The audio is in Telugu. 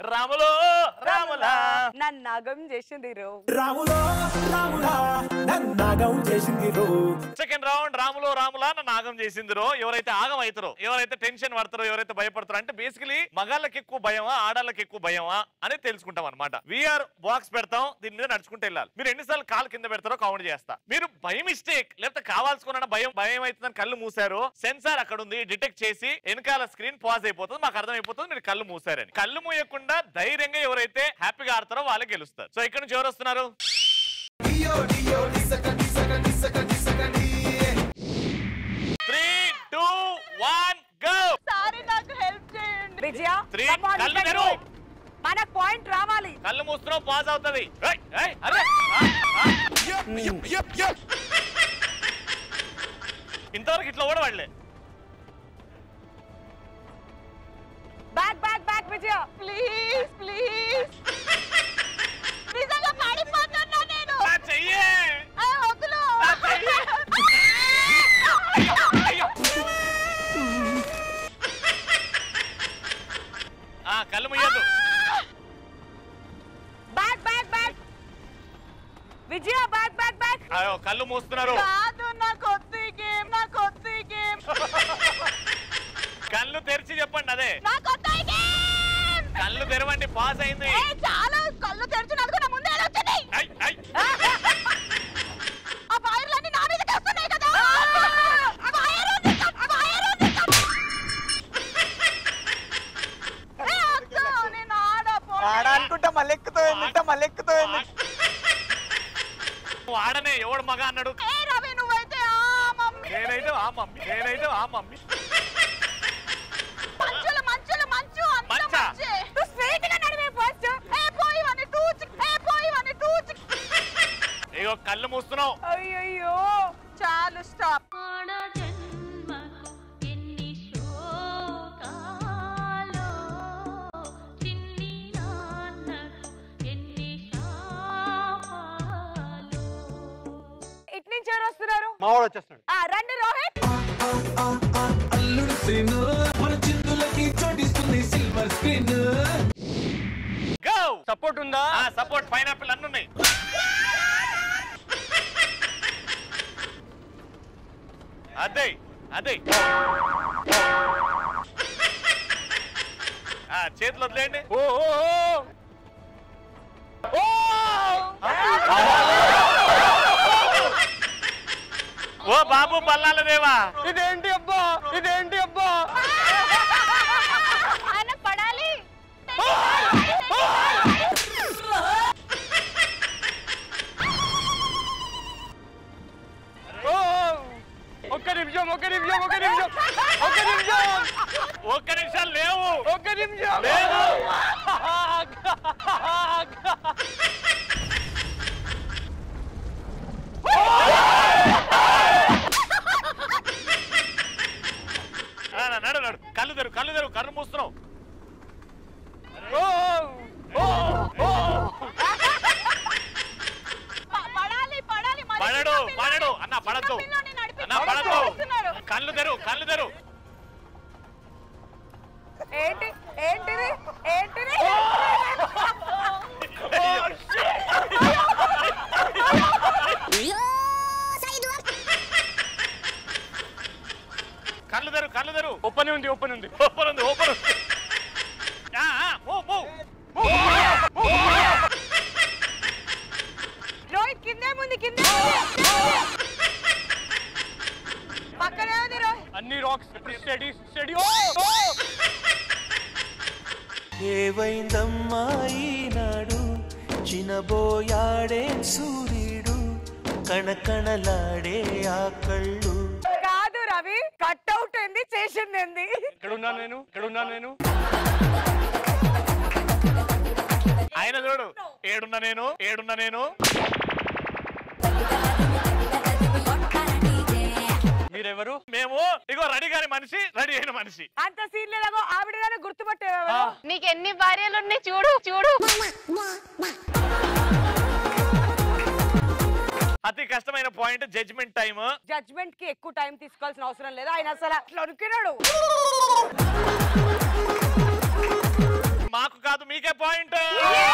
రాములో రాములా నన్ను నాగం చేసింది రో రాములో రాములా నన్నాగం చేసింది రో సెకండ్ రౌండ్ రాములో రాములా నన్ను నాగం చేసింది రో ఎవరైతే ఆగం అవుతారో ఎవరైతే టెన్షన్ పడతారో ఎవరైతే భయపడతారో అంటే బేసికలీ మగాళ్ళకి ఎక్కువ భయమా ఆడాళ్ళకి ఎక్కువ భయమా అని తెలుసుకుంటాం అనమాట విఆర్ బాక్స్ పెడతాం దీని మీద నడుచుకుంటూ వెళ్ళాలి మీరు ఎన్నిసార్లు కాలు కింద పెడతారో కౌంట్ చేస్తా మీరు బై మిస్టేక్ లేకపోతే కావాల్సుకున్న భయం భయం అవుతుందని కళ్ళు మూసారు సెన్సార్ అక్కడ ఉంది డిటెక్ట్ చేసి వెనకాల స్క్రీన్ పాజ్ అయిపోతుంది మాకు అర్థమైపోతుంది మీరు కళ్ళు మూసారని కళ్ళు మూయకుండా ధైర్యంగా ఎవరైతే హ్యాపీగా ఆడతారో వాళ్ళు గెలుస్తారు సో ఇక్కడ నుంచి ఎవరు వస్తున్నారు three two one go sorry నాకు హెల్ప్ చేయండి విజయ Three, come on, కళ్ళు you can తెరు. do it. మనకు పాయింట్ రావాలి కళ్ళు మూస్తున్నావు పాజ్ అవుతుంది ఏయ్, ఏయ్, అరే, ఆ, ఆ. ఇంతవరకు ఇట్లా కూడా వాడలే back back back Vijaya please please నిజంగా పడిపోతున్నా నేను నా చెయ్యే ఆ, వదులు నా చెయ్యే అయ్యో. ఆ కళ్ళు ముయ్యద్దు back back back Vijaya back back back అయ్యో కళ్ళు మూస్తున్నారు కాదు నాకు వద్దు ఈ గేమ్ నాకు వద్దు ఈ గేమ్ కళ్ళు తెరిచి చెప్పండి అదే నాకు వద్దు ఈ గేమ్ కళ్ళు తెరవండి పాస్ అయింది ఏ చాలా కళ్ళు తెరిచి నాకు నా ముందే ఎలా వచ్చింది ఐ, ఐ. ఆ వైర్లన్నీ నా మీదకి వస్తున్నాయి కదా ఆ వైర్ ఉంది కప్, ఆ వైర్ ఉంది కప్. ఏ, వద్దు, నేను ఆడపో. ఆడ అనుకుంటా మళ్ళీ ఎక్కుతో ఎందుంటా మళ్ళీ ఎక్కుతో ఎందుకు నువ్వు ఆడనే ఎవడు మగ అన్నాడు ఏ రవి నువ్వైతే ఆ మమ్మీ నేనైతే ఆ మమ్మీ నేనైతే ఆ మమ్మీ మంచులు మంచులు మంచు అంత మంచా? మంచే నువ్వు స్ట్రైట్ గా నడివే ఫస్ట్ ఏ పోయి వని టూ ఏ పోయి వని టూ ఇగో కళ్ళు మూస్తున్నావు అయ్యయ్యో చాలు స్టాప్ ఆడ జన్మకు ఎన్ని శోకాలో చిన్ని నాన్నకు ఎన్ని శాపాలో ఇటు నుంచి ఎవరు వస్తున్నారు మా వాడు వచ్చేస్తున్నాడు ఆ రండి రోహిత్ అల్లుడు శ్రీను మన చిందులకి చోటిస్తుంది సిల్వర్ స్క్రీన్ గో సపోర్ట్ ఉందా ఆ సపోర్ట్ పైనాపిల్ అన్ని ఉన్నాయి అదే అదే ఆ చేతులు వదిలేయండి ఓ ఓ, ఓ. ఓ! ఓ బాబు బల్లాల దేవా ఇదేంటి అబ్బా ఇదేంటి అబ్బా ఆయన పడాలి ఓ! ఒక్క నిమిషం ఒక్క నిమిషం ఒక్క నిమిషం ఒక్క నిమిషం ఒక్క నిమిషాలు లేవు ఒక్క నిమిషం లేదు. ఆ, నా నడు నడు కళ్ళు తెరు కళ్ళు తెరు కళ్ళు మూస్తున్నావు ఓ! ఓ! ఓ! ప- పడాలి పడాలి మరి పడడు చిన్న పిల్లని- పడడు అన్న చిన్న పడద్దు పిల్లని నడిపి- అన్న పడద్దు నడుస్తున్నారు. కళ్ళు తెరు కళ్ళు తెరు ఏంటి ఏంటిది ఏంటిది కళ్ళు తెరు కళ్ళు తెరు ఓపెన్ ఉంది ఓపెన్ ఉంది ఓపెన్ ఉంది ఓపెన్ ఉంది ఆ, ఆ, మూవ్, మూవ్. రోహిత్ కిందే ఉంది కిందే ఉంది. పక్కనే ఉంది రోహిత్ అన్ని రాక్స్ స్టడీ స్టడీ ఓ ఓ! ఏవైందమ్మా ఈనాడు చినబోయాడే సూర్యుడు కణకణలాడే ఆ కళ్ళు కాదు రవి కట్అవుట్ ఏంది చేసింది ఏంది ఎక్కడున్నాను నేను ఎక్కడున్నాను నేను ఆయన చూడు ఏడున్నా నేను ఏడున్నా నేను మీరెవరు మేము ఇగో రెడీ గారి మనిషి రెడీ అయిన మనిషి అంత సీన్ లేదో ఆవిడనే గుర్తుపట్టేవా నీకు ఎన్ని భార్యలు ఉన్నాయి చూడు చూడు అతి కష్టమైన పాయింట్ జడ్జ్మెంట్ టైం జడ్జ్మెంట్ కి ఎక్కువ టైం తీసుకోవాల్సిన అవసరం లేదు ఆయన అసలు అట్లా ఉరికినాడు మా మాకు కాదు మీకే పాయింట్